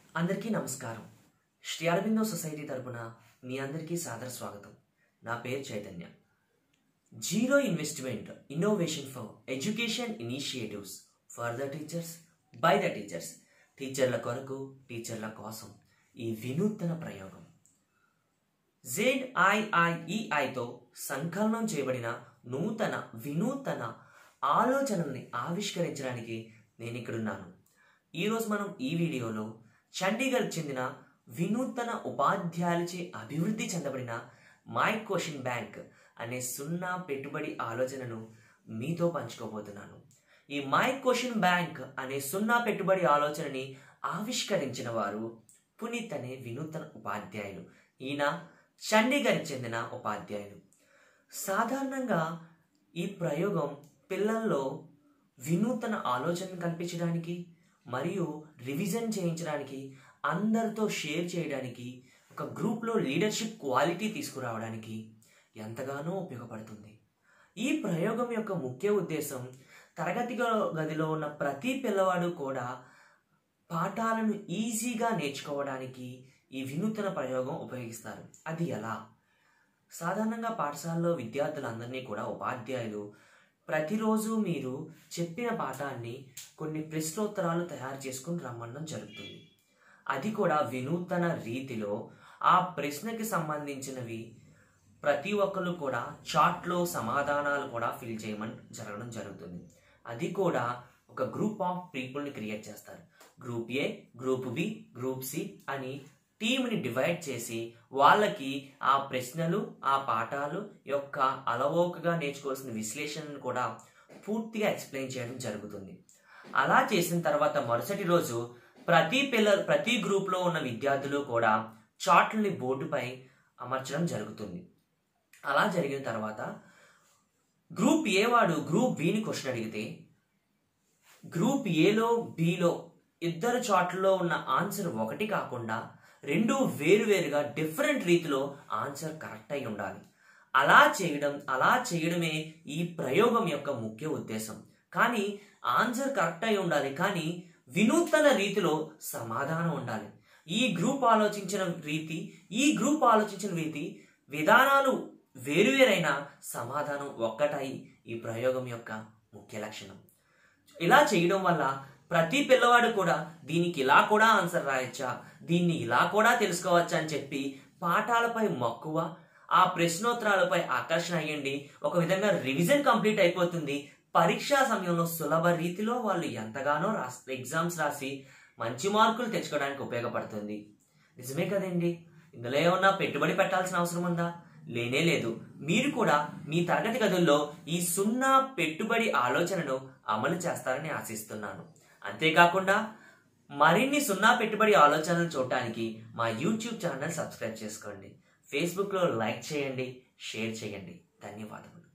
అందరికీ నమస్కారం శ్రీ అరవిందో సొసైటీ తరపున మీ అందరికీ సాదర స్వాగతం నా పేరు Chaitanya zero investment innovation for education initiatives for the teachers by the teachers టీచర్ల కొరకు టీచర్ల కోసం ఈ వినూత్న ప్రయోగం జెడ్ఐఐఈఐతో సంకలనం చేయబడిన నూతన వినూతన ఆలోచనల్ని ఆవిష్కరించడానికి నేను ఇక్కడున్నాను ఈరోజు మనం ఈ వీడియోలో చండీగఢ్ చెందిన వినూతన ఉపాధ్యాయులచే అభివృద్ధి చెందబడిన మై క్వశ్చన్ బ్యాంక్ అనే సున్నా పెట్టుబడి ఆలోచనను మీతో పంచుకోబోతున్నాను ఈ మై క్వశ్చన్ బ్యాంక్ అనే సున్నా పెట్టుబడి ఆలోచనని ఆవిష్కరించిన వారు పునీత్ అనే వినూతన ఉపాధ్యాయులు ఈయన చండీగఢ్ చెందిన ఉపాధ్యాయులు సాధారణంగా ఈ ప్రయోగం పిల్లల్లో వినూతన ఆలోచనను కల్పించడానికి మరియు రివిజన్ చేయించడానికి అందరితో షేర్ చేయడానికి ఒక గ్రూప్లో లీడర్షిప్ క్వాలిటీ తీసుకురావడానికి ఎంతగానో ఉపయోగపడుతుంది ఈ ప్రయోగం యొక్క ముఖ్య ఉద్దేశం తరగతి గ- గదిలో ఉన్న ప్రతి పిల్లవాడు కూడా పాఠాలను ఈజీగా నేర్చుకోవడానికి ఈ వినూతన ప్రయోగం ఉపయోగిస్తారు అది ఎలా సాధారణంగా పాఠశాలలో విద్యార్థులందరినీ కూడా ఉపాధ్యాయులు ప్రతిరోజు మీరు చెప్పిన పాఠాన్ని కొన్ని ప్రశ్నోత్తరాలు తయారు చేసుకుని రమ్మడం జరుగుతుంది అది కూడా వినూతన రీతిలో ఆ ప్రశ్నకి సంబంధించినవి ప్రతి ఒక్కరు కూడా చార్ట్లో సమాధానాలు కూడా ఫిల్ చేయమని జరగడం జరుగుతుంది అది కూడా ఒక గ్రూప్ ఆఫ్ పీపుల్ని క్రియేట్ చేస్తారు group A group B group C అని టీంని డివైడ్ చేసి వాళ్ళకి ఆ ప్రశ్నలు ఆ పాఠాలు యొక్క అలవోకగా నేర్చుకోవాల్సిన విశ్లేషణను కూడా పూర్తిగా ఎక్స్ప్లెయిన్ చేయడం జరుగుతుంది అలా చేసిన తర్వాత మరుసటి రోజు ప్రతి పిల్ల ప్రతి గ్రూప్లో ఉన్న విద్యార్థులు కూడా చార్ట్లని బోర్డుపై అమర్చడం జరుగుతుంది అలా జరిగిన తర్వాత గ్రూప్ ఏ వాడు గ్రూప్ బిని క్వశ్చన్ అడిగితే గ్రూప్ ఏలో బిలో ఇద్దరు చార్ట్లలో ఉన్న ఆన్సర్ ఒకటి కాకుండా రెండు వేరువేరుగా డిఫరెంట్ రీతిలో ఆన్సర్ కరెక్ట్ అయి ఉండాలి అలా చేయడం అలా చేయడమే ఈ ప్రయోగం యొక్క ముఖ్య ఉద్దేశం కానీ ఆన్సర్ కరెక్ట్ అయి ఉండాలి కానీ వినూత్న రీతిలో సమాధానం ఉండాలి ఈ గ్రూప్ ఆలోచించిన రీతి ఈ గ్రూప్ ఆలోచించిన రీతి విధానాలు వేరువేరైన సమాధానం ఒక్కటై ఈ ప్రయోగం యొక్క ముఖ్య లక్షణం ఇలా చేయడం వల్ల ప్రతి పిల్లవాడు కూడా దీనికి ఇలా కూడా ఆన్సర్ రాయొచ్చా దీన్ని ఇలా కూడా తెలుసుకోవచ్చా అని చెప్పి పాఠాలపై మక్కువ ఆ ప్రశ్నోత్తరాలపై ఆకర్షణ అయ్యండి ఒక విధంగా రివిజన్ కంప్లీట్ అయిపోతుంది పరీక్షా సమయంలో సులభ రీతిలో వాళ్ళు ఎంతగానో రాస్ ఎగ్జామ్స్ రాసి మంచి మార్కులు తెచ్చుకోవడానికి ఉపయోగపడుతుంది నిజమే కదండి ఇందులో ఏమన్నా పెట్టుబడి పెట్టాల్సిన అవసరం ఉందా లేనే లేదు మీరు కూడా మీ తరగతి గదుల్లో ఈ సున్నా పెట్టుబడి ఆలోచనను అమలు చేస్తారని ఆశిస్తున్నాను అంతేకాకుండా మరిన్ని సున్నా పెట్టుబడి ఆలోచనలు చూడటానికి మా యూట్యూబ్ ఛానల్ సబ్స్క్రైబ్ చేసుకోండి ఫేస్బుక్లో లైక్ చేయండి షేర్ చేయండి ధన్యవాదములు